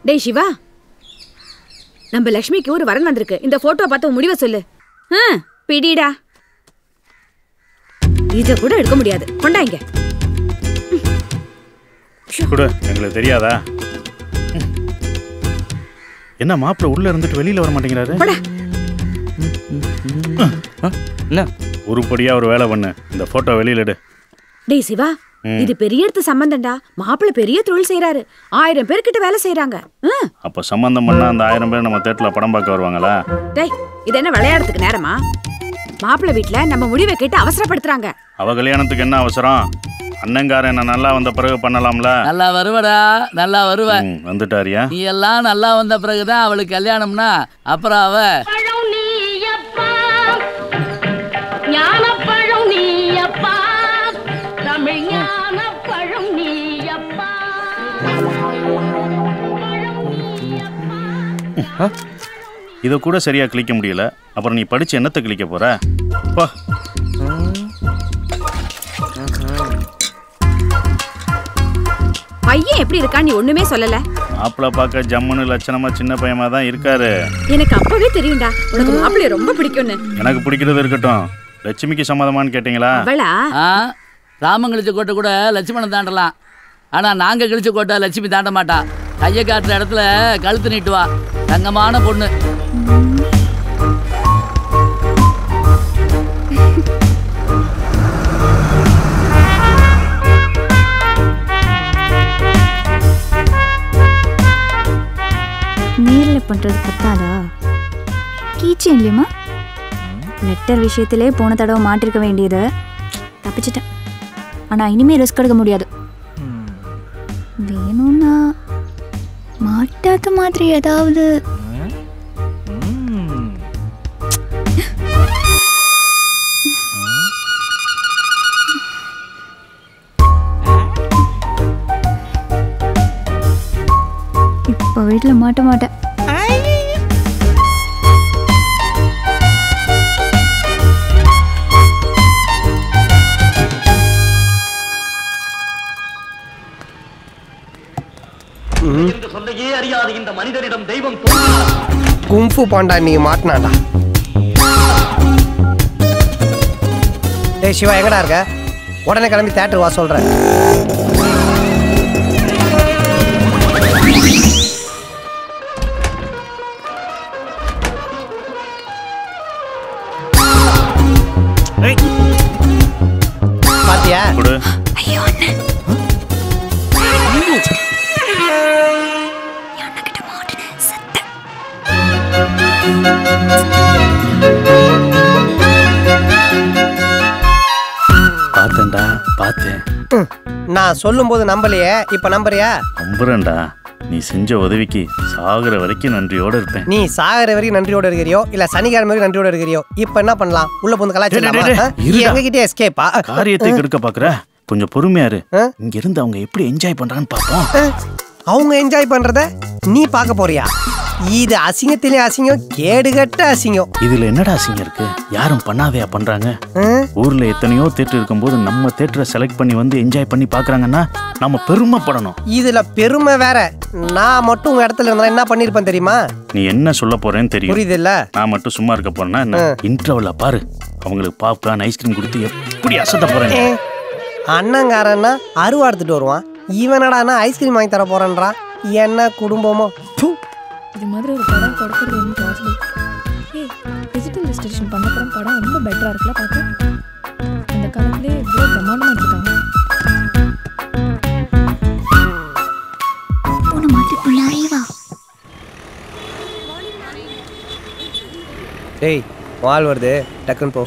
டேய் சிவா நம்ம லக்ஷ்மிக்கு ஒரு வரன் வந்திருக்கு இந்த போட்டோ பார்த்து உன் முடிவை சொல்லு ஆ பிடிடா இத கூட எடுக்க முடியாது கொண்டாங்க கொடு எங்களுக்கு தெரியாதா ம். என்ன மாப்பிள்ள உள்ள இருந்துட்டு வெளியில வர மாட்டேங்கிறாரு போடா என்ன உருப்படியா ஒரு வேலை பண்ணு இந்த போட்டோ வெளியில எடு டேய் சிவா இது பெரிய இடத்து சம்பந்தம்டா மாப்பிள்ளை பெரிய தொழில் செய்யறாரு ஆயிரம் பேர்கிட்ட வேலை செய்யறாங்க அப்ப சம்பந்தம் பண்ணா அந்த ஆயிரம் பேர் நம்ம தேட்டர்ல படம் பார்க்க வருவாங்களா டேய் இது என்ன விளையாடுறதுக்கு நேரமா மாப்பிள்ளை வீட்ல நம்ம முடிவை கேட்டு அவசரப்படுத்துறாங்க அவ கல்யாணத்துக்கு என்ன அவசரம் அண்ணங்காரன் என்ன நல்லா வந்த பிறகு பண்ணலாம்ல நல்லா வருவடா நல்லா வருவ ம், வந்துட்டாரியா நீ எல்லாம் நல்லா வந்த பிறகுதான் அவளுக்கு கல்யாணம்னா அப்புறம் அவ பழம் நீயப்பா ஞானப்பழம் நீயப்பா தமிழ் ஞானப்பழம் நீயப்பா இதை கூட சரியா கிளிக்க முடியல அப்புறம் நீ படிச்சு என்னத்தை கிளிக்க போற பா பையன் எப்படி இருக்கான்னு நீ ஒண்ணுமே சொல்லல மாப்பிள்ள பார்க்க ஜம்முன்னு லட்சணமா சின்ன பையமா தான் இருக்காரு எனக்கு அப்பவே தெரியும்டா உனக்கு மாப்பிள்ளைய ரொம்ப பிடிக்கும்னு எனக்கு பிடிக்கிறது இருக்கட்டும் லட்சுமிக்கு சம்மதமான்னு கேட்டீங்களா அவளா ஆ ராமன் கழிச்ச கோட்டை கூட லட்சுமணன் தாண்டலாம் ஆனா நாங்க கழிச்ச கோட்டை லட்சுமி தாண்ட மாட்டா கையை காட்டுற இடத்துல கழுத்து நீட்டுவா தங்கமான பொண்ணு நேரில் பண்ணுறது பத்தாதா கீச்சேன் இல்லையம்மா லெட்டர் விஷயத்திலே போன தடவை மாட்டிருக்க வேண்டியது தப்பிச்சிட்டேன் ஆனால் இனிமேல் ரிஸ்க் எடுக்க முடியாது வேணும்னா மாட்டாத மாதிரி ஏதாவது இப்போ வீட்டில் மாட்ட மாட்டேன் என்று சொல்லையே அறியாத இந்த மனிதனிடம் தெய்வம் கும்ஃபு பாண்டா நீ மாட்டினாடா டேய் சிவா எங்கடா இருக்க உடனே கிளம்பி தேட்டர் வா சொல்றேன் பாத்தியா கொடு பார்த்தேன்டா பார்த்தேன் ம், நான் சொல்லும்போது நம்பலையே இப்ப நம்புறியா நம்புறேன்டா நீ செஞ்ச உதவிக்கு சாகுற வரைக்கும் நன்றியோட இருப்பேன் நீ சாகர வரைக்கும் நன்றியோட இருக்கிறியோ இல்ல சனிக்கிழமை வரைக்கும் நன்றியோட இருக்கிறியோ இப்ப என்ன பண்ணலாம் உள்ள போந்து டேய், டேய், கலாச்சாரம் டேய், இருடா. எங்க கிட்டே எஸ்கேப்பா காரியத்தை கெடுக்க பாக்குற கொஞ்சம் பொறுமையா இரு இங்க இருந்து அவங்க எப்படி என்ஜாய் பண்றான்னு பாப்போம் அவங்க என்ஜாய் பண்றத நீ பார்க்க போறியா இது அசிங்கத்திலே அசிங்கம் கேடுகட்ட அசிங்கம் இதுல என்னடா அசிங்கம் இருக்கு யாரும் பண்ணாதையா பண்றாங்க ம்? ஊர்ல எத்தனையோ தேட்டர் இருக்கும்போது நம்ம தேட்டரை செலக்ட் பண்ணி வந்து என்ஜாய் பண்ணி பாக்குறாங்கன்னா நம்ம பெருமைப்படணும் இதுல பெருமை வேற நான் மட்டும் உங்க இடத்துல இருந்தா என்ன பண்ணிருப்பேன் தெரியுமா நீ என்ன சொல்ல போறேன்னு தெரியும் புரியுது இல்ல நான் மட்டும் சும்மா இருக்க போறேன்னா என்ன இன்டர்வல்ல பாரு அவங்களுக்கு பாப்கார்ன் ஐஸ்கிரீம் கொடுத்து எப்படி அசத்த போறேன் அண்ணங்காரன்னா அருவா எடுத்துட்டு வருவான் இவனடானா ஐஸ்கிரீம் வாங்கி தர போறேன்றான் என்ன குடும்பமோ ப்பு. இது மாதிரி ஒரு படம் கொடுக்கறது ரொம்ப பாசிபிள் ஏய் டிஜிட்டல் டிஸ்ட்ரிபியூஷன் பண்ண அப்புறம் படம் ரொம்ப பெட்டராக இருக்குல்ல பார்க்க அந்த காலத்திலே இவ்வளோ பிரமாண்டமாக எடுத்துட்டாங்க போன மாதிரி பிள்ளாரே வா டேய் வால் வருது டக்குன்னு போ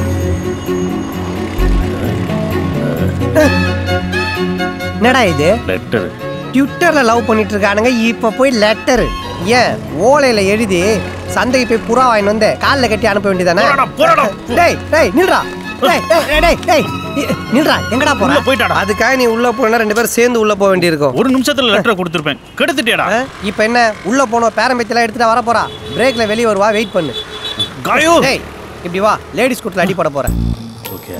என்னடா இது லெட்டர் ட்விட்டர்ல லவ் பண்ணிட்டு இருக்கானுங்க இப்ப போய் லெட்டர் ஏன் ஓலையில எழுதி சந்தைக்கு போய் புறா வாங்கிட்டு வந்து காலில் கட்டி அனுப்ப வேண்டியதானே டேய் டேய் நில்றா டேய் டேய், டேய் டேய் டேய் இ- நில்றா எங்கடா போற போயிட்டாடா அதுக்காக நீ உள்ள போனா ரெண்டு பேரும் சேர்ந்து உள்ள போக வேண்டியிருக்கும் ஒரு நிமிஷத்துல லெட்டரை கொடுத்துருப்பேன் கெடுத்துட்டியாடா இப்போ என்ன உள்ள போனோம் பேரம்பத்திலாம் எடுத்துட்டு வர போறா பிரேக்ல வெளிய வருவா வெயிட் பண்ணு காயோ டேய் இப்படி வா லேடிஸ் கூட்டில் அடி போட போறேன் ஓகே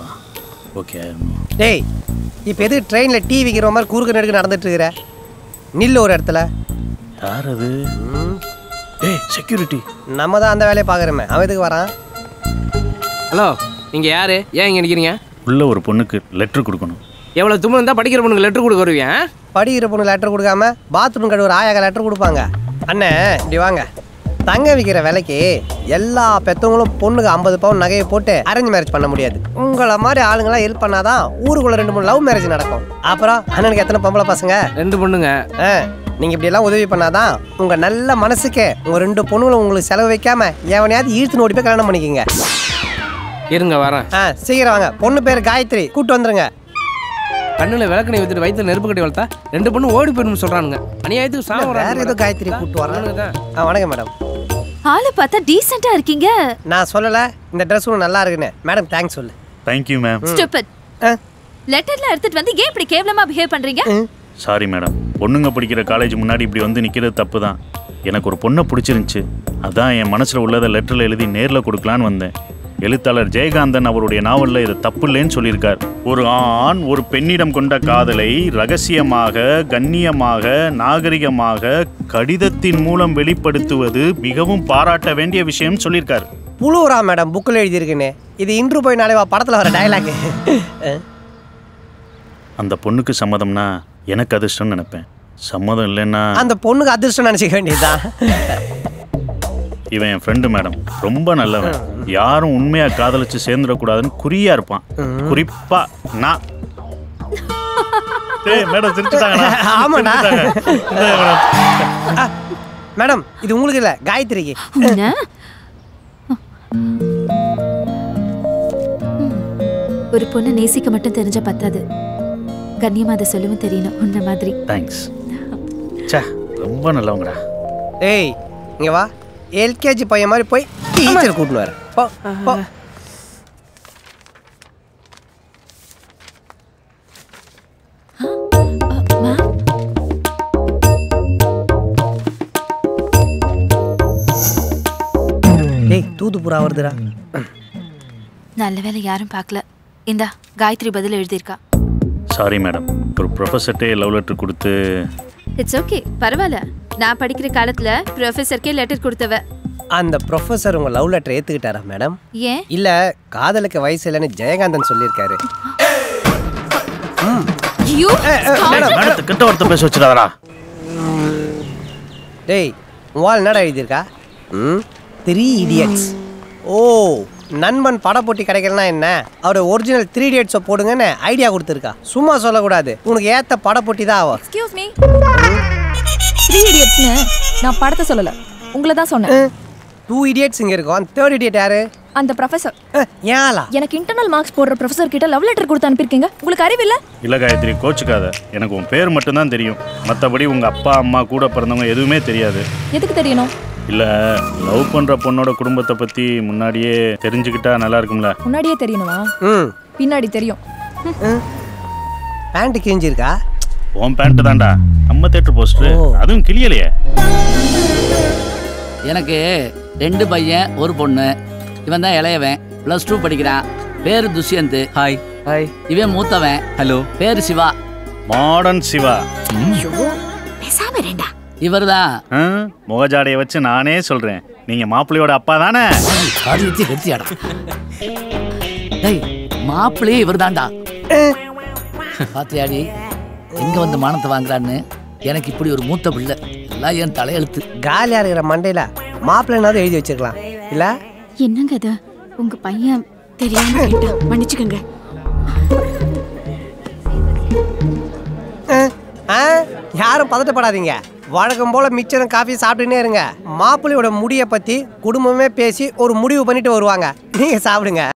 ஓகே டேய் இப்போ எது ட்ரெயினில் டீ விற்கிற மாதிரி குறுக்கு நெடுக்கு நடந்துட்டு இருக்கிற நில்லு ஒரு இடத்துல யார் அது ஏய் செக்யூரிட்டி நம்ம தான் அந்த வேலையை பார்க்குறோமே அவன் எதுக்கு வரான் ஹலோ நீங்க யாரு ஏன் இங்க நிக்கிறீங்க உள்ள ஒரு பொண்ணுக்கு லெட்டர் கொடுக்கணும் எவ்வளவு தும்மல் இருந்தா படிக்கிற பொண்ணுக்கு லெட்டர் கொடுக்க வருவீங்க ஆ? படிக்கிற பொண்ணு லெட்டர் கொடுக்காம பாத்ரூம் கழுவுற ஆயாக்க லெட்டர் கொடுப்பாங்க அண்ணே இப்படி வாங்க தங்க விற்கிற விலைக்கு எல்லா பெத்தவங்களும் பொண்ணுக்கு ஐம்பது பவுன் நகையை போட்டு அரேஞ்ச் மேரேஜ் பண்ண முடியாது உங்களை மாதிரி ஆளுங்களாம் ஹெல்ப் பண்ணாதான் ஊருக்குள்ள ரெண்டு மூணு லவ் மேரேஜ் நடக்கும் அப்புறம் அண்ணனுக்கு எத்தனை பொம்பளை பசங்க ரெண்டு பொண்ணுங்க ஆ நீங்கள் இப்படியெல்லாம் உதவி பண்ணாதான் உங்கள் நல்ல மனசுக்கு உங்கள் ரெண்டு பொண்ணுங்களும் உங்களுக்கு செலவு வைக்காம எவனையாவது ஈர்த்து ஓடி போய் கல்யாணம் பண்ணிக்கங்க இருங்க வரேன் ஆ சீக்கிரம் வாங்க பொண்ணு பேர் காயத்ரி கூட்டு வந்துருங்க கண்ணுல விளக்கணை ஊத்திட்டு வயித்துல நெருப்பு கட்டி வளர்த்தா ரெண்டு பொண்ணு ஓடி போயிடும் சொல்றானுங்க அநியாயத்துக்கு சாம வேற ஏதோ காயத்ரி கூட்டு வராங்க ஆ வணக்கம் மேடம் ஆளை பார்த்தா டீசெண்டா இருக்கீங்க நான் சொல்லலை இந்த ட்ரெஸ் ஒன்று நல்லா இருக்குன்னு மேடம் தேங்க்ஸ் சொல்லு தேங்க்யூ மேம் ஸ்டூபிட் ஆ லெட்டர்ல எடுத்துட்டு வந்து ஏன் இப்படி கேவலமா பிஹேவ் பண்றீங்க சாரி மேடம் பொண்ணுங்க படிக்கிற காலேஜ் முன்னாடி இப்படி வந்து நிற்கிறது தப்பு தான் எனக்கு ஒரு பொண்ணை பிடிச்சிருந்துச்சு அதான் என் மனசில் உள்ளதை லெட்டரில் எழுதி நேரில் கொடுக்கலான்னு வந்தேன் எழுத்தாளர் ஜெயகாந்தன் அவருடைய நாவலில் இது தப்பு இல்லைன்னு சொல்லியிருக்கார் ஒரு ஆண் ஒரு பெண்ணிடம் கொண்ட காதலை ரகசியமாக கண்ணியமாக நாகரிகமாக கடிதத்தின் மூலம் வெளிப்படுத்துவது மிகவும் பாராட்ட வேண்டிய விஷயம் சொல்லியிருக்கார் புழுவுரா மேடம் புக்கில் எழுதியிருக்குன்னு இது இன்று போய் நாளைவா படத்தில் வர டைலாக் அந்த பொண்ணுக்கு சம்மதம்னா எனக்கு அதிர்ஷ்டம்னு நினைப்பேன் சம்மதம் இல்லைன்னா அந்த பொண்ணுக்கு அதிர்ஷ்டம் நினச்சிக்க வேண்டியதுதான் இவன் என் ஃப்ரெண்டு மேடம் ரொம்ப நல்லவன் யாரும் உண்மையா காதலிச்சு சேர்ந்துடக்கூடாதுன்னு குறியா இருப்பான் குறிப்பா நான் ஏய் மேடம் சிரிச்சுட்டாங்கடா ஆமாடா. சிரிச்சுட்டாங்க. இந்தாங்க மேடம். ஆ, மேடம் இது உங்களுக்கு இல்லை காயத்ரிக்கு உன்னை? ஒரு பொண்ணு நேசிக்க மட்டும் தெரிஞ்ச பத்தாது கண்ணியமா அதை சொல்லவும் தெரியணும் உன்ன மாதிரி தேங்க்ஸ் ச்சே ரொம்ப நல்லவங்கடா ஏய் இங்க வா எல்கேஜி பையன் மாதிரி போய் டீச்சர் கூட்டின்னு வர போ போ மேம் ஏய் தூது புறா வருதுடா நல்ல வேளை யாரும் பார்க்கல இந்தா காயத்ரி பதில் எழுதியிருக்கா சாரி மேடம் ஒரு ப்ரொஃபஸர்ட்டே லவ் லெட்டர் கொடுத்து இட்ஸ் ஓகே பரவாயில்ல நான் படிக்கிற காலத்துல ப்ரொஃபஸருக்கே லெட்டர் கொடுத்தவ அந்த ப்ரொஃபஸர் உங்க லவ் லெட்டர் ஏத்துக்கிட்டாரா மேடம் ஏன் இல்ல காதலுக்கு வயசு இல்லைன்னு ஜெயகாந்தன் சொல்லியிருக்காரு ஐயோ மேடத்தை கெட்ட வார்த்தை பேச வச்சிடாதடா டேய் உன் என்னடா எழுதியிருக்கா ம் த்ரீ இடியட்ஸ் ஓ நண்பன் பட போட்டி கிடைக்கலனா என்ன அவர் ஒரிஜினல் த்ரீ இடியட்ஸை போடுங்கன்னு ஐடியா கொடுத்துருக்கா சும்மா சொல்லக்கூடாது உனக்கு ஏத்த பட போட்டி தான் ஆகும் எக்ஸ்கியூஸ் மீ த்ரீ இடியட்ஸ்னு நான் படத்தை சொல்லல உங்களை தான் சொன்னேன் டூ இடியட்ஸ் இங்கே இருக்கும் தேர்ட் இடியட் யாரு அந்த ப்ரொஃபசர் அஹ், ஏன்லா எனக்கு இன்டர்னல் மார்க்ஸ் போடுற ப்ரொஃபசர் கிட்ட லவ் லெட்டர் கொடுத்து அனுப்பியிருக்கீங்க உங்களுக்கு அறிவில்ல இல்லை காயத்ரி கோச்சுக்காத எனக்கு உன் பேர் மட்டும்தான் தெரியும் மற்றபடி உங்கள் அப்பா அம்மா கூட பிறந்தவங்க எதுவுமே தெரியாது எதுக்கு தெரியணும் இல்லை லவ் பண்ணுற பொண்ணோட குடும்பத்தை பற்றி முன்னாடியே தெரிஞ்சுக்கிட்டா நல்லா இருக்கும்ல முன்னாடியே தெரியணுமா ம் பின்னாடி தெரியும் பேண்ட் கிழிஞ்சிருக்கா உன் பேண்ட் தான்டா நம்ம தேட்டர் போஸ்டர் அதுவும் கிளியலையே எனக்கு ரெண்டு பையன் ஒரு பொண்ணு இவன் தான் இளையவன் ப்ளஸ் டூ படிக்கிறான் பேரு துஷ்யந்த் ஹாய் ஹாய் இவன் மூத்தவன் ஹலோ பேரு சிவா மாடர்ன் சிவா பேசாம ரெண்டா இவர் தான் ஆ, முகஜாடையை வச்சு நானே சொல்கிறேன் நீங்கள் மாப்பிள்ளையோட அப்பா தானே காரியத்தை கெடுத்தியாடா டேய் மாப்பிள்ளையே இவர் தான்டா பாத்தியாடி எங்க வந்து மானத்தை வாங்குறான்னு எனக்கு இப்படி ஒரு மூத்த பிள்ளை எல்லாம் என் தலையெழுத்து காலியா இருக்கிற மண்டையில மாப்பிள்ளைனாவது எழுதி வச்சிருக்கலாம் இல்ல என்னங்க இது உங்க பையன் தெரியாம கேட்டான் மன்னிச்சுக்கோங்க அஹ், ஆ, யாரும் பதட்டப்படாதீங்க வழக்கம் போல மிச்சரும் காஃபி சாப்பிட்டுனே இருங்க மாப்பிள்ளையோட முடியை பத்தி குடும்பமே பேசி ஒரு முடிவு பண்ணிட்டு வருவாங்க நீங்க சாப்பிடுங்க